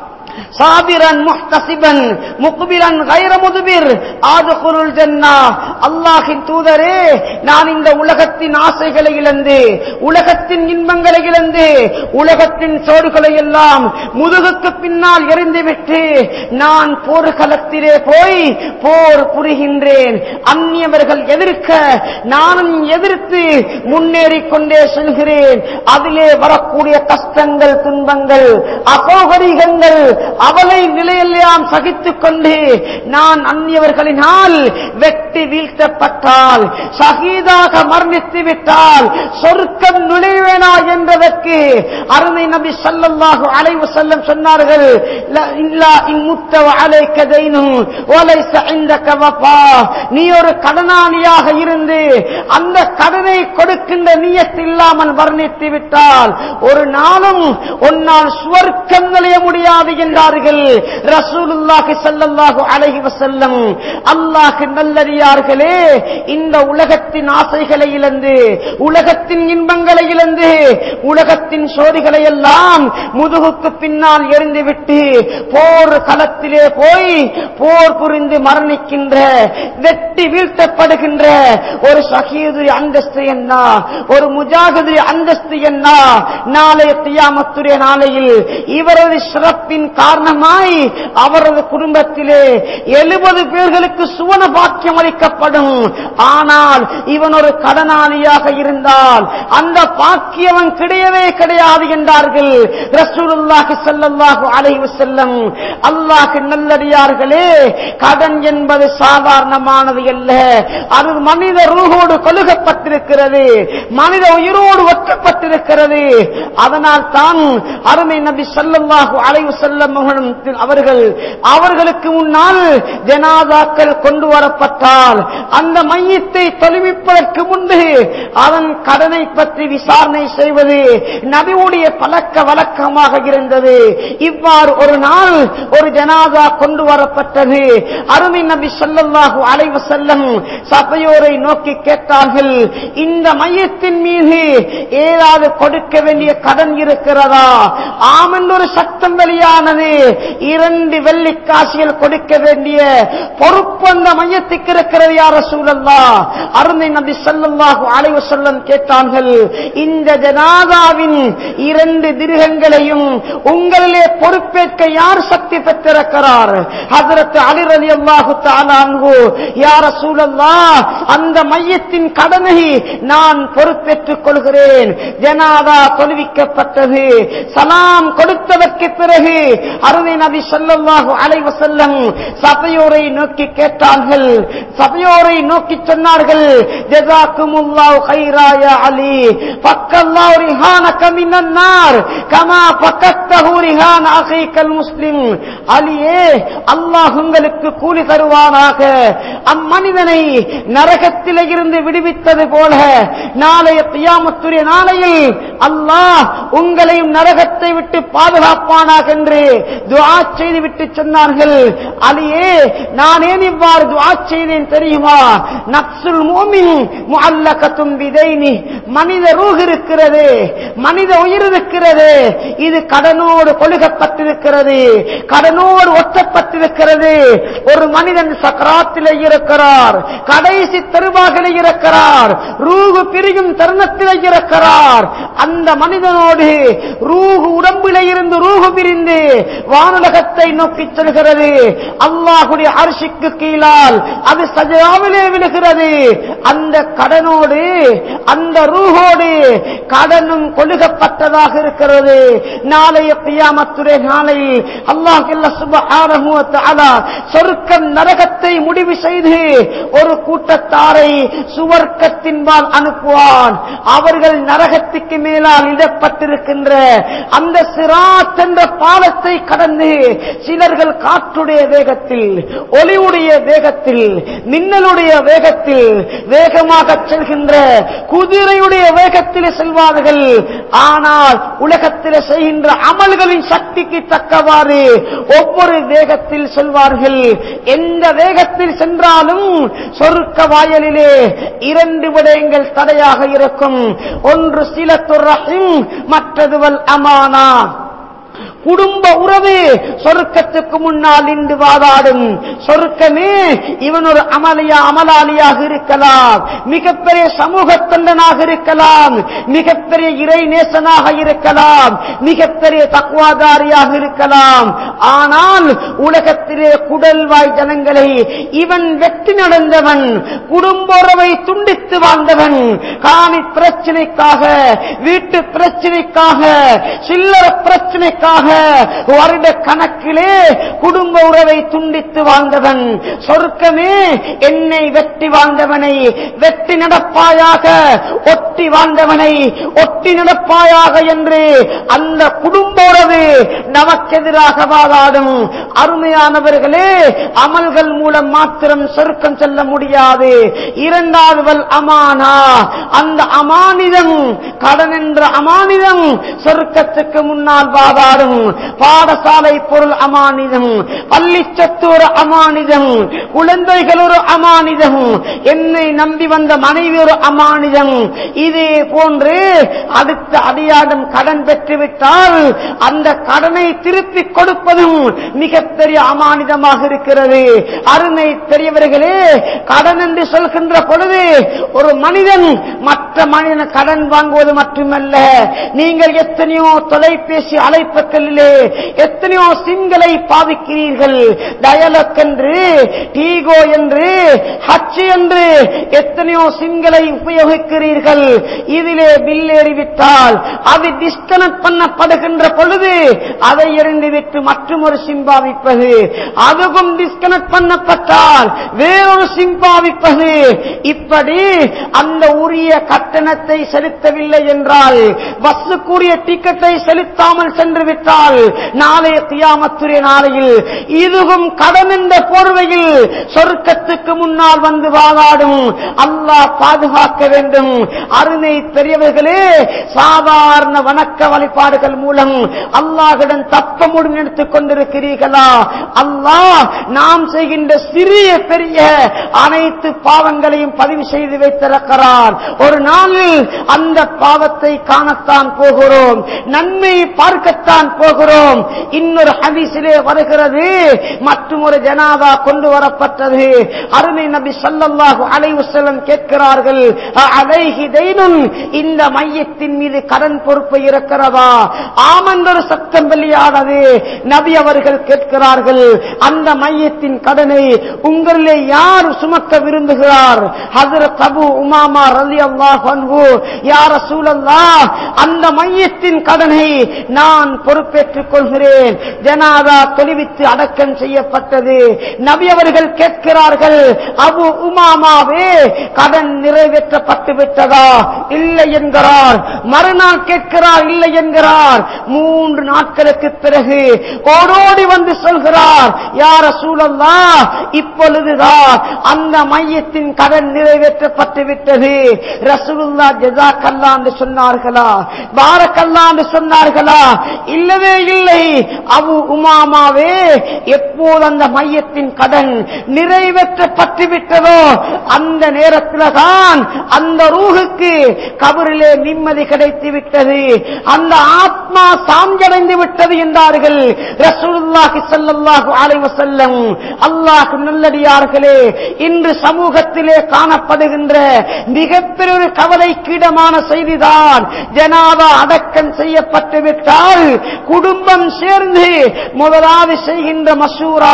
சாபிரன் முஹ்தசிபன் முக்பிரன் கைர முதுபிர் ஆதுகுருள் ஜன்னா அல்லாஹின் தூதரே நான் இந்த உலகத்தின் ஆசைகளை இழந்து உலகத்தின் இன்பங்களை இழந்து உலகத்தின் சோறுகளை எல்லாம் முதுகுக்கு பின்னால் எறிந்துவிட்டு நான் போர்க்களத்திலே போய் போர் புரிகின்றேன் அந்நியவர்கள் எதிர்க்க நானும் எதிர்த்து முன்னேறிக் கொண்டே செல்கிறேன் அதிலே வரக்கூடிய கஷ்டங்கள் துன்பங்கள் அசௌகரிகங்கள் அவளை நிலையெல்லாம் சகித்துக் கொண்டு நான் அந்நியவர்களினால் வெட்டி வீழ்த்தப்பட்டால் ஷஹீதாக மரணித்து விட்டால் சொர்க்கம் நுழைவேனா என்றதற்கு அருமை நபி ஸல்லல்லாஹு அலைஹி வஸல்லம் சொன்னார்கள் "லா இல்லா இன் முத்த அலைக்க தைனும் வலைஸ இந்தக வஃபா." நீ ஒரு கடனாளியாக இருந்து அந்த கடனை கொடுக்கின்ற நியத் இல்லாமல் மரணித்து விட்டால் ஒரு நாளும் உன்னால் சுவர்க்கம் நுழைய முடியாது என்றார்கள் ரசூலுல்லாஹி ஸல்லல்லாஹு அலைஹி வஸல்லம் அல்லாஹ் நல்லடியார்களே இந்த உலகத்தின் ஆசைகளை இழந்து உலகத்தின் இன்பங்களை இழந்து உலகத்தின் சோதிகளை எல்லாம் முதுகுக்கு பின்னால் எறிந்துவிட்டு போர் களத்திலே போய் போர் புரிந்து மரணிக்கின்ற வெட்டி வீழ்த்தப்படுகின்ற ஒரு சகீது அந்தஸ்து என்ன ஒரு முஜாகிது அந்தஸ்து என்ன நாளைய தியாமத்துடைய நாளையில் இவரது சிறப்பின் காரணமாய் அவரது குடும்பத்திலே எழுபது பேர்களுக்கு சுவன பாக்கியம் அளிக்கப்படும் ஆனால் இவன் ஒரு கடனாளியாக இருந்தால் அந்த பாக்கியவன் கிடையவே கிடையாது என்றார்கள் ரசூலுல்லாஹி ஸல்லல்லாஹு அலைஹி வஸல்லம் அல்லாஹ் நல்லடியார்களே கடன் என்பது சாதாரணமானது அல்ல அது மனித ரூஹோடு கொழுகப்பட்டிருக்கிறது மனித உயிரோடு ஒட்டப்பட்டிருக்கிறது அதனால் தான் அருமை நபி ஸல்லல்லாஹு அலைஹி வஸல்லம் அவர்களும் அவர்கள் அவர்களுக்கு முன்னால் ஜனாதாக்கள் கொண்டு வரப்பட்டால் அந்த மையத்தை தொலைவிப்பதற்கு முன்பு அதன் கடனை பற்றி விசாரணை செய்வது நபியுடைய பழக்க வழக்கமாக இருந்தது இவ்வாறு ஒரு நாள் ஒரு ஜனாதா கொண்டு வரப்பட்டது அருமை நபி ஸல்லல்லாஹு அலைஹி வஸல்லம் சபையோரை நோக்கி கேட்டார்கள் இந்த மையத்தின் மீது ஏதாவது கொடுக்க வேண்டிய கடன் இருக்கிறதா ஆமென்று ஒரு சத்தம் வெளியானது இரண்டு வெள்ளிக்காசிகள் கொடுக்க வேண்டிய பொறுப்பு அந்த மையத்துக்கு இருக்கிறது இருக்கிறது யார் ரசூலல்லா அருமை நபி ஸல்லல்லாஹு அலைஹி வஸல்லம் கேட்டார்கள் இந்த ஜனாதாவின் இரண்டு திருகங்களையும் உங்களிலே பொறுப்பேற்க யார் சக்தி பெற்றிருக்கிறார் ஹஜரத் அலி ரலியல்லாஹு தஆலா அன்ஹு யா ரசூலல்லாஹ் அந்த மையத்தின் கடனை நான் பொறுப்பேற்றுக் கொள்கிறேன் ஜனாதா தொழுவிக்கப்பட்டது சலாம் கொடுத்ததற்கு பிறகு அருமை நபி ஸல்லல்லாஹு அலைஹி வஸல்லம் சபையோரை நோக்கி கேட்டார்கள் சபையோரை நோக்கி சொன்னார்கள் ஜஸாக்குமுல்லாஹு கைரா யா அலி ஃபக்கல்லாஹு ரிஹானக மினன் நார் கமா ஃபக்கத்தஹு ரிஹான் அகீகல் முஸ்லிம் அலியே அல்லாஹ் உங்களுக்கு கூலி தருவானாக அம்மனிதனை நரகத்திலே இருந்து விடுவித்தது போல நாளைய கியாமத்துடைய நாளையில் அல்லாஹ் உங்களையும் நரகத்தை விட்டு பாதுகாப்பானாக என்று துஆ செய்து விட்டு சொன்னார்கள் அலியே நான் ஏன் இவ்வாறு துஆ செய்தேன் தெரியுமா நப்சுல் மூமின் முஅல்லகத்தும் பிதைனி மனித ரூஹ் இருக்கிறது மனித உயிர் இருக்கிறது இது கடனோடு கொழுகப்பட்டிருக்கிறது கடனோடு ஒட்டப்பட்டிருக்கிறது ஒரு மனிதன் சக்கராத்திலே இருக்கிறார் கடைசி தெருவாகிலே இருக்கிறார் ரூகு பிரியும் தருணத்திலே இருக்கிறார் அந்த மனிதனோடு ரூகு உடம்பிலே இருந்து ரூகு பிரிந்து வானுலகத்தை நோக்கி செல்கிறது அல்லாஹுடைய அரிசிக்கு கீழால் அது சஜாவிலே விழுகிறது அந்த கடனோடு அந்த ரூஹோடு கடனும் கொழுகப்பட்டதாக இருக்கிறது நாளைய கியாமத்துடைய நாளையில் அல்லாஹ் சுப்ஹானஹு வ தஆலா சொர்க்கம் நரகத்தை முடிவு செய்து ஒரு கூட்டத்தாரை சுவர்க்கத்தின்பால் அனுப்புவான் அவர்கள் நரகத்துக்கு மேலால் இடப்பட்டிருக்கின்ற அந்த சிராத் என்ற பாலத்தை கடந்து சிலர்கள் காற்றுடைய வேகத்தில் ஒளிவுடைய வேகத்தில் மின்னலுடைய வேகத்தில் வேகமாக செல்கின்ற குதிரையுடைய வேகத்தில் செல்வார்கள் ஆனால் உலகத்தில் செய்கின்ற அமல்களின் சக்திக்கு தக்கவாறு ஒவ்வொரு வேகத்தில் செல்வார்கள் எந்த வேகத்தில் சென்றாலும் சொருக்க வாயலிலே இரண்டு விடயங்கள் தடையாக இருக்கும் ஒன்று சில துறஹிம் மற்றதுவல் அமானா குடும்ப உறவு சொருக்கத்துக்கு முன்னால் நின்று வாதாடும் சொருக்கமே இவன் ஒரு அமலியா அமலாளியாக இருக்கலாம் மிகப்பெரிய சமூக தொண்டனாக இருக்கலாம் மிகப்பெரிய இறை நேசனாக இருக்கலாம் மிகப்பெரிய தக்குவாதாரியாக இருக்கலாம் ஆனால் உலகத்திலே குடல்வாய் ஜனங்களை இவன் வெற்றி நடந்தவன் குடும்ப உறவை துண்டித்து வாழ்ந்தவன் காணி பிரச்சனைக்காக வீட்டு பிரச்சனைக்காக சில்லற பிரச்சனைக்காக வருட கணக்கிலே குடும்ப உறவை துண்டித்து வாழ்ந்தவன் சொர்க்கமே என்னை வெட்டி வாழ்ந்தவனை வெட்டி நடப்பாயாக ஒட்டி வாழ்ந்தவனை ஒட்டி நடப்பாயாக என்று அந்த குடும்ப உறவு நமக்கெதிராக வாதாடும் அருமையானவர்களே அமல்கள் மூலம் மாத்திரம் சொர்க்கம் செல்ல முடியாது இரண்டாவது வல் அமானா அந்த அமானிதம் கடன் என்ற அமானிதம் சொர்க்கத்துக்கு முன்னால் வாதாடும் பாடசாலை பொருள் அமானிதம் பள்ளி சொத்து ஒரு அமானிதம் குழந்தைகள் ஒரு அமானிதம் என்னை நம்பி வந்த மனைவி ஒரு அமானிதம் இதே போன்று அடுத்த அடியாடும் கடன் பெற்றுவிட்டால் அந்த கடனை திருப்பிக் கொடுப்பதும் மிகப்பெரிய அமானிதமாக இருக்கிறது அருமை பெரியவர்களே கடன் என்று சொல்கின்ற பொழுது ஒரு மனிதன் மற்ற மனிதன் கடன் வாங்குவது மட்டுமல்ல நீங்கள் எத்தனையோ தொலைபேசி அழைப்புகளிலே எத்தனையோ சிம்களை பாவிக்கிறீர்கள் டயலக் என்று டீகோ என்று ஹச் என்று எத்தனையோ சிம்களை உபயோகிக்கிறீர்கள் இதிலே பில் ஏறிவிட்டால் அது டிஸ்கனெக்ட் பண்ணப்படுகின்ற பொழுது அதை எறிந்துவிட்டு மற்றும் ஒரு சிம் பாவிப்பது அதுவும் டிஸ்கனெக்ட் பண்ணப்பட்டால் வேறொரு சிம் பாவிப்பது இப்படி அந்த உரிய கட்டணத்தை செலுத்தவில்லை என்றால் பஸ்ஸுக்குரிய டிக்கெட்டை செலுத்தாமல் சென்று விட்டால் நாளைய தியாமத்துரிய நாளையில் இதுவும் கடன் என்ற போர்வையில் சொர்க்கத்துக்கு முன்னால் வந்து வாதாடும் அல்லாஹ் பாதுகாக்க வேண்டும் அருமை பெரியவர்களே சாதாரண வணக்க வழிபாடுகள் மூலம் அல்லாஹிடம் தப்ப முடியும் எடுத்துக் கொண்டிருக்கிறீர்களா அல்லாஹ் நாம் செய்கின்ற சிறிய பெரிய அனைத்து பாவங்களையும் பதிவு செய்து வைத்திருக்கிறார் ஒரு நாளில் அந்த பாவத்தை காணத்தான் போகிறோம் நன்மை பார்க்கத்தான் போகிறோம் இன்னொரு ஹதீஸிலே வருகிறது மற்றும் ஒரு ஜனாதா கொண்டு வரப்பட்டது அருமை நபி ஸல்லல்லாஹு அலைஹி வஸல்லம் கேட்கிறார்கள் அலைஹி தைனுன் இந்த மையத்தின் மீது கடன் பொறுப்பு இருக்கிறதா ஆமென்றொரு சத்தம் வெளியானது நபி அவர்கள் கேட்கிறார்கள் அந்த மையத்தின் கடனை உங்களிலே யார் சுமக்க விரும்புகிறார் ஹஜரத் அபு உமாமா ரலியல்லாஹு அன்ஹு யா ரசூலல்லாஹ் அந்த மையத்தின் கடனை நான் பொறுப்பேற்றுக் கொள்கிறேன் ஜனாதா தொழுவித்து அடக்கம் செய்யப்பட்டது நபி அவர்கள் கேட்கிறார்கள் அபு உமாமாவே கடன் நிறைவேற்றப்பட்டு விட்டதா இல்லை என்கிறார் மறுநாள் கேட்கிறார் இல்லை என்கிறார் மூன்று நாட்களுக்கு பிறகு ஓடோடி வந்து சொல்கிறார் யார சூழல்லா இப்பொழுதுதான் அந்த மையத்தின் கடன் நிறைவேற்றப்பட்டு விட்டது ரசூலுல்லா ஜெசா கல்லா என்று சொன்னார்களா பாரக்கல்லா என்று சொன்னார்களா இல்லவே இல்லை அபு உமாமாவே எப்போது அந்த மையத்தின் கடன் நிறைவேற்றப்பட்டு விட்டதோ அந்த நேரத்தில் தான் அந்த ரூஹுக்கு கபரிலே நிம்மதி கிடைத்து விட்டது அந்த ஆத்மா சாஞ்சடைந்து விட்டது என்றார்கள் ரசூலுல்லாஹி ஸல்லல்லாஹு அலைஹி வஸல்லம் அல்லாஹ் நல்லடியார்களே இன்று சமூகத்திலே காணப்படுகின்ற மிகப்பெரிய ஒரு கவலைக்கிடமான செய்திதான் ஜனாதா அடக்கம் செய்யப்பட்டு விட்டால் குடும்பம் சேர்ந்து முதலாவது செய்கின்ற மசூரா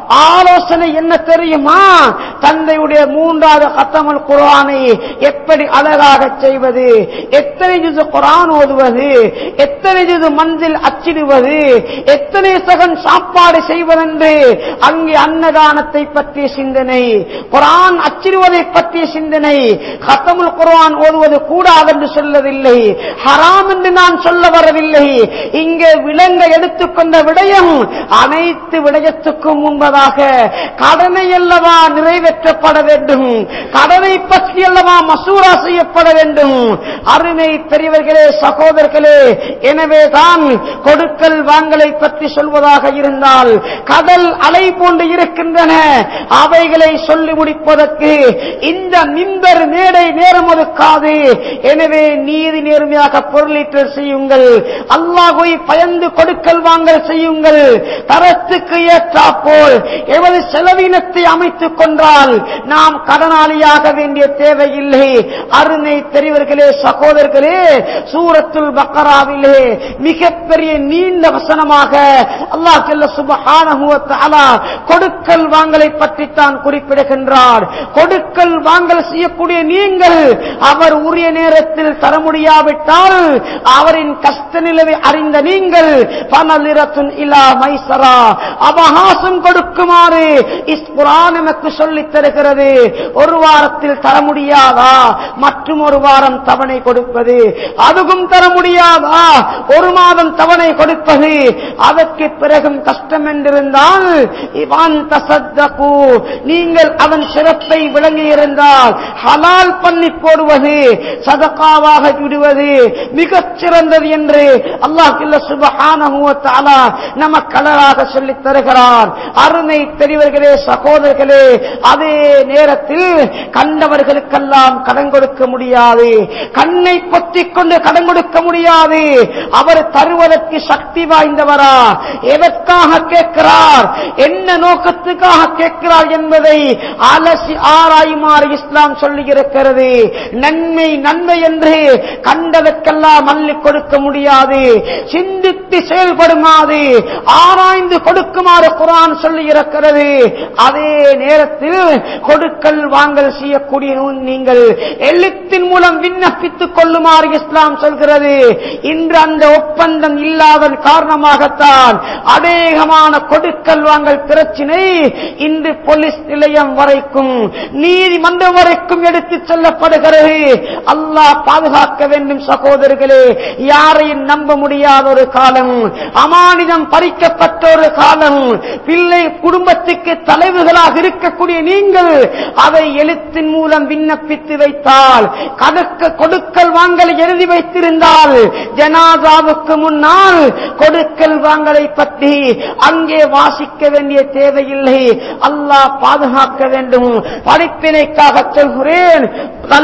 ஆலோசனை என்ன தெரியுமா தந்தையுடைய மூன்றாவது கத்தமல் குரானை எப்படி அழகாக செய்வது எத்தனை ஜுது குரான் ஓதுவது எத்தனை ஜுது மஞ்சள் அச்சிடுவது எத்தனை சகன் சாப்பாடு செய்வதென்று அங்கே அன்னதானத்தை பற்றிய சிந்தனை குரான் அச்சிடுவதை பற்றிய சிந்தனை கத்தமுல் குரான் ஓதுவது கூடாது என்று சொல்லவில்லை ஹராம் என்று நான் சொல்ல வரவில்லை இங்கே விலங்க எடுத்துக்கொண்ட விடயம் அனைத்து விடயத்துக்கும் முன்பதாக கடனை அல்லவா நிறைவேற்றப்பட வேண்டும் கடனை பற்றி அல்லவா மசூரா செய்யப்பட வேண்டும் அருமை பெரியவர்களே சகோதரர்களே எனவே தான் கொடுக்கல் வாங்கலை பற்றி சொல்வதாக இருந்தால் கடல் அலை போன்று இருக்கின்றன அவைகளை சொல்லி முடிப்பதற்கு இந்த மிம்பர் மேடை நேரம் ஒதுக்காது எனவே நீதி நேர்மையாக பொருளீட்டல் செய்யுங்கள் அல்லாஹை பயந்து கொடுக்கல் வாங்கல் செய்யுங்கள் தரத்துக்கு ஏற்றாப்போல் எவ்வளவு செலவினத்தை அமைத்துக் கொண்டால் நாம் கடனாளியாக வேண்டிய தேவையில்லை அருமை பெரியவர்களே சகோதரர்களே சூரத்துல் பக்கராவிலே மிகப்பெரிய நீண்ட வசனமாக அல்லாஹ் ஜல்ல சுப்ஹானஹு வ தஆலா கொடுக்கல் வாங்கலை பற்றி தான் குறிப்பிடுகின்றார் கொடுக்கல் வாங்கல் செய்யக்கூடிய நீங்கள் அவர் உரிய நேரத்தில் தர முடியாவிட்டால் அவரின் கஷ்ட நிலவை அறிந்த நீங்கள் பனலிரத்துன் இலா மைசரா அபகாசம் கொடுக்குமாறு இஸ்குரான் எனக்கு சொல்லித் தருகிறது ஒரு வாரத்தில் தர முடியாதா மற்றும் ஒரு வாரம் தவணை கொடுப்பது அதுவும் தர முடியாதா ஒரு மாதம் தவணை கொடுப்பது அதற்கு பிறகும் கஷ்டம் என்றிருந்தால் இவான் தசத்தகு நீங்கள் அதன் சிறப்பை விளங்கி இருந்தால் ஹலால் பண்ணி போடுவது சதகாவாக விடுவது மிகச் சிறந்தது என்று அல்லாஹ் சுபஹானஹு வ தஆலா நமக்கு அழகாக சொல்லித் தருகிறார் அருமை பெரியவர்களே சகோதரர்களே அதே நேரத்தில் கண்டவர்களுக்கெல்லாம் கடன் கொடுக்க முடியாது கண்ணை பொத்திக் கொண்டு கடன் கொடுக்க முடியாது அவர் தருவதற்கு சக்தி வாய்ந்தவரா எதற்காக கேட்கிறார் என்ன நோக்கத்துக்காக கேட்கிறார் என்பதை அலசி ஆராயுமாறு இஸ்லாம் சொல்லியிருக்கிறது நன்மை நன்மை என்று கண்டதற்கெல்லாம் அள்ளி கொடுக்க முடியாது சிந்தித்து செயல்படுமாறு ஆராய்ந்து கொடுக்குமாறு குரான் சொல்லி இருக்கிறது அதே நேரத்தில் கொடுக்கல் வாங்கல் செய்யக்கூடிய நீங்கள் எழுத்தின் மூலம் விண்ணப்பித்துக் கொள்ளுமாறு இஸ்லாம் சொல்கிறது இன்று அந்த ஒப்பந்தம் இல்லாத காரணமாகத்தான் அநேகமான கொடுக்கல் வாங்கல் பிரச்சினை இன்று போலீஸ் நிலையம் வரைக்கும் நீதிமன்றம் வரைக்கும் எடுத்துச் செல்லப்படுகிறது அல்லாஹ் பாதுகாக்க வேண்டும் சகோதரர்களே யாரையும் நம்ப முடியாத ஒரு காலம் அமானிதம் பறிக்கப்பட்ட ஒரு காலம் பிள்ளை குடும்பத்துக்கு தலைவர்களாக இருக்கக்கூடிய நீங்கள் அதை எழுத்தின் மூலம் விண்ணப்பித்து வைத்தால் கணக்கு கொடுக்கல் வாங்கல் எழுதி வைத்திருந்தால் ஜனாதாவுக்கு முன்னால் கொடுக்கல் வாங்கலை பற்றி அங்கே வாசிக்க வேண்டிய தேவையில்லை அல்லாஹ் பாதுகாக்க வேண்டும் படிப்பினைக்காக சொல்கிறேன் தலைநகர்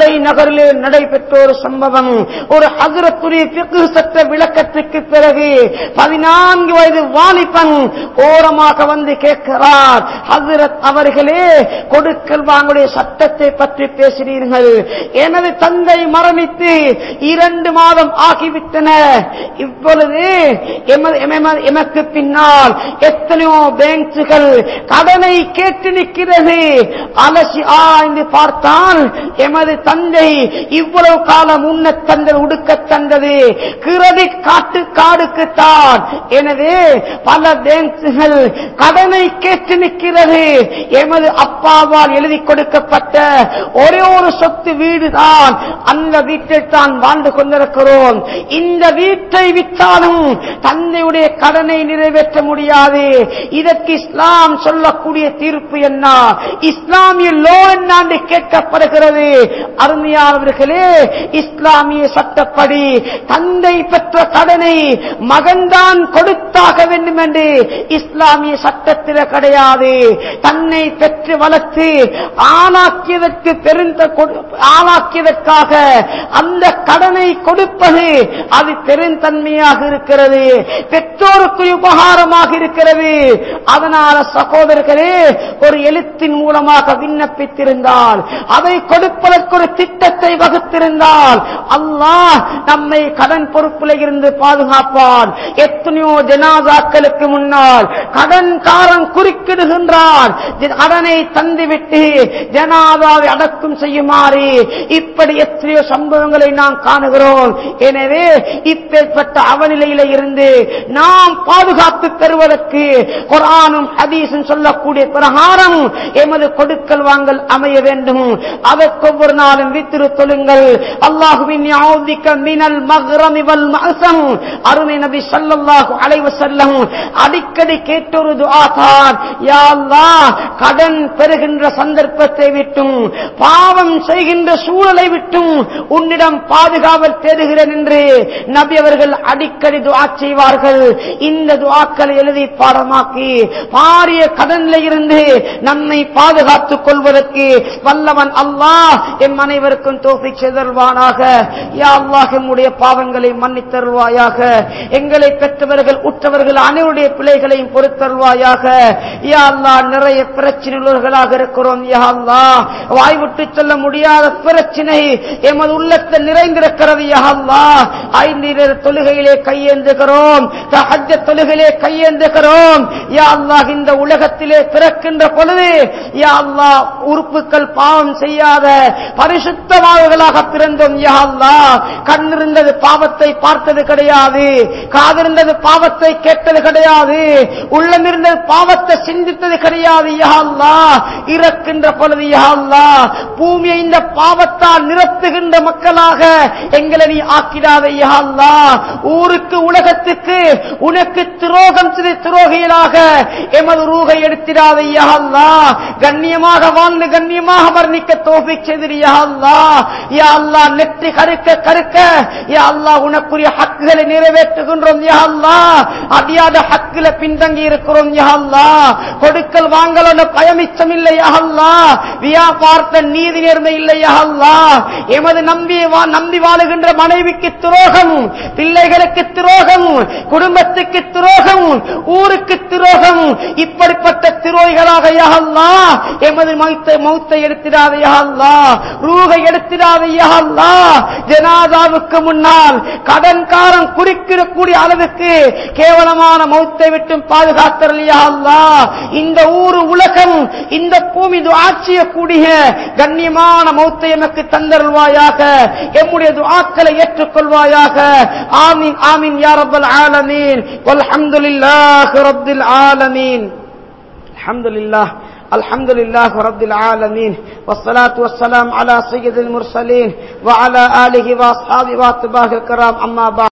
நகரிலே நடைபெற்ற ஒரு சம்பவம் ஒரு ஹசரத்துடைய பிக்கு சட்ட விளக்கத்துக்கு பிறகு பதினான்கு வயது வாலிபன் ஓரமாக வந்து கேட்கிறார் ஹசரத் அவர்களே கொடுக்கல் வாங்களுடைய சட்டத்தை பற்றி பேசினீர்கள் எனது தந்தை மரணித்து இரண்டு மாதம் ஆகிவிட்டன இப்பொழுது எமது- எம- எமக்கு பின்னால் எத்தனையோ பேங்குகள் கடனை கேட்டு நிற்கிறது அலசி ஆய்ந்து பார்த்தால் எமது தந்தை இவ்வளவு காலம் உண்ண தந்தது உடுக்க தந்தது கிரெடிட் காட்டு காடுக்குத்தான் எனவே பல பேங்குகள் கடனை கேட்டு நிற்கிறது எமது அப்பாவால் எழுதி கொடுக்கப்பட்ட ஒரே ஒரு சொத்து வீடுதான் அந்த வீட்டில் தான் வாழ்ந்து கொண்டிருக்கிறோம் இந்த வீட்டை விற்றாலும் தந்தையுடைய கடனை நிறைவேற்ற முடியாது இதற்கு இஸ்லாம் சொல்லக்கூடிய தீர்ப்பு என்ன இஸ்லாமிய லோ என்னாண்டு கேட்கப்படுகிறது அருமையானவர்களே இஸ்லாமிய சட்டப்படி தந்தை பெற்ற கடனை மகன்தான் கொடுத்தாக வேண்டும் என்று இஸ்லாமிய சட்டத்தில் கிடையாது தன்னை பெற்று வளர்த்து ஆளாக்கியதற்கு பெருந்த கொடு- ஆளாக்கியதற்காக அந்த கடனை கொடுப்பது அது பெருந்தன்மையாக இருக்கிறது பெற்றோருக்கு உபகாரமாக இருக்கிறது அதனால சகோதரர்களே ஒரு எழுத்தின் மூலமாக விண்ணப்பித்திருந்தால் அதை கொடுப்பதற்கு ஒரு திட்டத்தை வகுத்திருந்தால் அல்லாஹ் நம்மை கடன் பொறுப்பில் இருந்து பாதுகாப்பான் எத்தனையோ ஜனாதாக்களுக்கு முன்னால் கடன்காரன் குறுக்கிடுகின்றான் கடனை தந்துவிட்டு ஜனாதாவை அடக்கம் செய்யுமாறு இப்படி எத்தனையோ சம்பவங்களை நாம் காணுகிறோம் எனவே இப்பேற்பட்ட அவநிலையில இருந்து நாம் பாதுகாப்பு பெறுவதற்கு குரானும் ஹதீஸும் சொல்லக்கூடிய பிரகாரம் எமது கொடுக்கல் வாங்கல் அமைய வேண்டும் அதற்கு ஒவ்வொரு நாளும் வித்திரு தொழுங்கள் அல்லாஹுவின் யாவுதிக்க மினல் மக்ரமி வல் மஅசம் அருமை நபி ஸல்லல்லாஹு அலைஹி வஸல்லம் அடிக்கடி கேட்ட ஒரு துஆ தான் யா அல்லாஹ் கடன் பெறுகின்ற சந்தர்ப்பத்தை விட்டும் பாவம் செய்கின்ற சூழலை விட்டும் உன்னிடம் பாதுகாவல் தேடுகிறேன் என்று நபி அவர்கள் அடிக்கடி துஆ செய்வார்கள் இந்த துஆக்களை எழுதி பாடமாக்கி பாரிய கடன்ல இருந்து நம்மை பாதுகாத்துக் கொள்வதற்கு வல்லவன் அல்லாஹ் எம் அனைவருக்கும் தோஃபிக் செய்தல்வானாக யா அல்லாஹ் எம்முடைய பாவங்களை மன்னித்தருள்வாயாக எங்களை பெற்றவர்கள் உற்றவர்கள் அனைவருடைய பிள்ளைகளையும் பொறுத்தருள்வாயாக யா அல்லாஹ் நிறைய பிரச்சனைகளர்களாக இருக்கிறோம் யா அல்லாஹ் வாய் விட்டு சொல்ல முடியாத பிரச்சனை எமது உள்ளத்தில் நிறைந்திருக்கிறது யா அல்லாஹ் ஐந்து நேர தொழுகையிலே கையேந்துகிறோம் தஹஜ்ஜ தொழுகையிலே கையேந்துகிறோம் யா அல்லாஹ் இந்த உலகத்திலே பிறக்கின்ற பொழுது யா அல்லாஹ் உறுப்புகள் பாவம் செய்யாத பரிசுத்தமானவர்களாக பிறந்தோம் யா அல்லாஹ் கண்ணிருந்தது பாவத்தை பார்த்தது கிடையாது காதிருந்தது பாவத்தை கேட்டது கிடையாது உள்ளம் இருந்தது பாவத்தை சிந்தித்தது கிடையாது யா அல்லாஹ் இறக்கின்ற பொழுது யா அல்லாஹ் பூமியை இந்த பாவத்தால் நிரப்புகின்ற மக்களாக எங்களை நீ ஆக்கிடாத யா அல்லாஹ் ஊருக்கு உலகத்துக்கு உனக்கு துரோகம் செய்த துரோகிகளாக எமது ரூகை எடுத்திடாத யா அல்லாஹ் கண்ணியமாக வாழ்ந்து கண்ணியமாக வர்ணிக்க தோஃபிக் செய்திரு யா அல்லாஹ் யா அல்லாஹ் நெற்றி கருக்க கருக்க யா அல்லாஹ் உனக்குரிய ஹக்குகளை நிறைவேற்றுகின்றோம் யா அல்லாஹ் அடியாத ஹக்குல பின்தங்கி இருக்கிறோம் யா அல்லாஹ் கொடுக்கல் வாங்கலோட பயமிச்சம் இல்லை யா அல்லாஹ் வியாபாரத்த நீதி நேர்மை இல்லை யா அல்லாஹ் எமது நம்பி வா- நம்பி வாழுகின்ற மனைவிக்கு துரோகம் பிள்ளைகளுக்கு துரோகம் குடும்பத்துக்கு துரோகம் ஊருக்கு துரோகம் இப்படிப்பட்ட துரோகிகளாக யா அல்லாஹ் எமது மௌத்தை மௌத்தை எடுத்திடாத யா அல்லாஹ் ரூகை எடுத்திடாத யா அல்லாஹ் ஜனாதாவுக்கு முன்னால் கடன்காரன் குறுக்கிடக்கூடிய அளவுக்கு கேவலமான மௌத்தை விட்டும் பாதுகாத்தரல் யா அல்லாஹ் இந்த ஊரு உலகம் இந்த பூமி ஆட்சியக்கூடிய கண்ணியமான மௌத்தை எமக்கு தந்தருள்வாயாக எம்முடைய துஆக்களை ஏற்றுக்கொள்வாயாக ஆமீன் ஆமீன் யா ரப்பல் ஆலமீன் வல்ஹம்துலில்லாஹி ரப்பில் ஆலமீன் الحمد لله الحمد لله رب العالمين والصلاة والسلام على سيد المرسلين وعلى آله وأصحابه واتباعه الكرام أما بعد